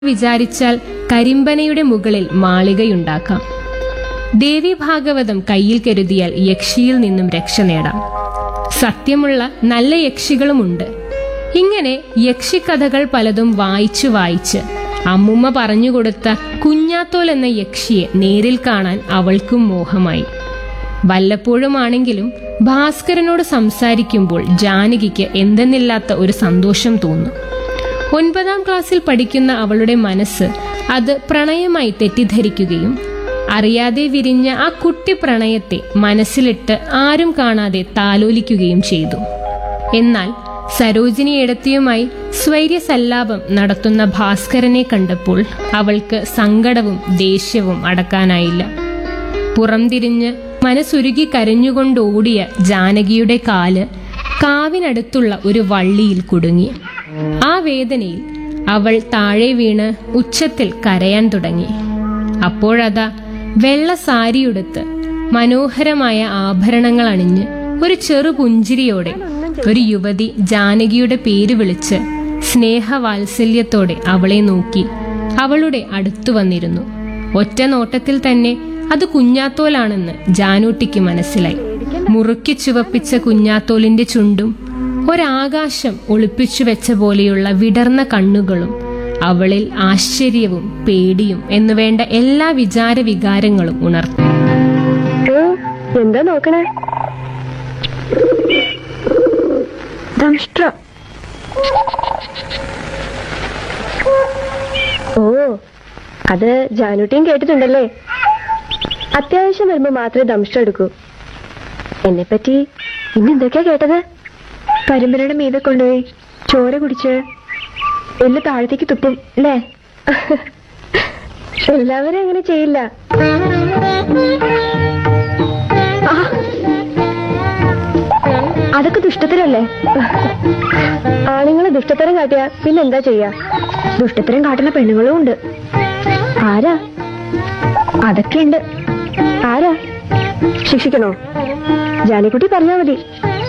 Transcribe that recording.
വിചാരിച്ചാൽ കരിമ്പനയുടെ മുകളിൽ മാളികയുണ്ടാക്കാം ദേവി ഭാഗവതം കയ്യിൽ കരുതിയാൽ യക്ഷിയിൽ നിന്നും രക്ഷ നേടാം സത്യമുള്ള നല്ല യക്ഷികളുമുണ്ട് ഇങ്ങനെ യക്ഷിക്കഥകൾ പലതും വായിച്ചു വായിച്ച് അമ്മുമ്മ പറഞ്ഞുകൊടുത്ത കുഞ്ഞാത്തോൽ എന്ന യക്ഷിയെ നേരിൽ കാണാൻ അവൾക്കും മോഹമായി വല്ലപ്പോഴുമാണെങ്കിലും ഭാസ്കരനോട് സംസാരിക്കുമ്പോൾ ജാനകിക്ക് എന്തെന്നില്ലാത്ത ഒരു സന്തോഷം തോന്നും ഒൻപതാം ക്ലാസ്സിൽ പഠിക്കുന്ന അവളുടെ മനസ്സ് അത് പ്രണയമായി തെറ്റിദ്ധരിക്കുകയും അറിയാതെ വിരിഞ്ഞ ആ കുട്ടി പ്രണയത്തെ മനസ്സിലിട്ട് ആരും കാണാതെ താലോലിക്കുകയും ചെയ്തു എന്നാൽ സരോജിനി എടത്തിയുമായി സ്വൈര്യസല്ലാപം നടത്തുന്ന ഭാസ്കരനെ കണ്ടപ്പോൾ അവൾക്ക് സങ്കടവും ദേഷ്യവും അടക്കാനായില്ല പുറംതിരിഞ്ഞ് മനസ്സുരുകി കരഞ്ഞുകൊണ്ടോടിയ ജാനകിയുടെ കാല് കാവിനടുത്തുള്ള ഒരു വള്ളിയിൽ കുടുങ്ങി ആ വേദനയിൽ അവൾ താഴെ വീണ് ഉച്ചത്തിൽ കരയാൻ തുടങ്ങി അപ്പോഴതാ വെള്ള സാരിയുടുത്ത് മനോഹരമായ ആഭരണങ്ങൾ അണിഞ്ഞ് ഒരു ചെറു പുഞ്ചിരിയോടെ ഒരു യുവതി ജാനകിയുടെ പേര് വിളിച്ച് സ്നേഹവാത്സല്യത്തോടെ അവളെ നോക്കി അവളുടെ അടുത്തു വന്നിരുന്നു ഒറ്റ നോട്ടത്തിൽ തന്നെ അത് കുഞ്ഞാത്തോലാണെന്ന് ജാനൂട്ടിക്ക് മനസ്സിലായി മുറുക്കി ചുവപ്പിച്ച കുഞ്ഞാത്തോലിന്റെ ചുണ്ടും ഒരാകാശം ഒളിപ്പിച്ചു വെച്ച പോലെയുള്ള വിടർന്ന കണ്ണുകളും അവളിൽ ആശ്ചര്യവും പേടിയും എന്നുവേണ്ട എല്ലാ വിചാര വികാരങ്ങളും ഉണർത്തി ഓ എന്താ നോക്കണേ ദംഷ്ട്ര ഓ അത് ജാനുട്ടിയും കേട്ടിട്ടുണ്ടല്ലേ അത്യാവശ്യം വരുമ്പോ മാത്രമേ ദംഷ്ട്ര എടുക്കൂ എന്നെ പറ്റി ഇന്ന് എന്തൊക്കെയാ കേട്ടത് കരിമ്പനയുടെ മീതെ കൊണ്ടുപോയി ചോര കുടിച്ച് എല്ല് താഴത്തേക്ക് തുപ്പും അല്ലേ എല്ലാവരും അങ്ങനെ ചെയ്യില്ല ആ, അതൊക്കെ ദുഷ്ടത്തരല്ലേ ആണുങ്ങള് ദുഷ്ടത്തരം കാട്ടിയാ പിന്നെന്താ ചെയ്യാ ദുഷ്ടത്തരം കാട്ടുന്ന പെണ്ണുങ്ങളും ഉണ്ട് ആരാ അതൊക്കെ ഉണ്ട് ആരാ ശിക്ഷിക്കണോ ജാനിക്കുട്ടി പറഞ്ഞാ മതി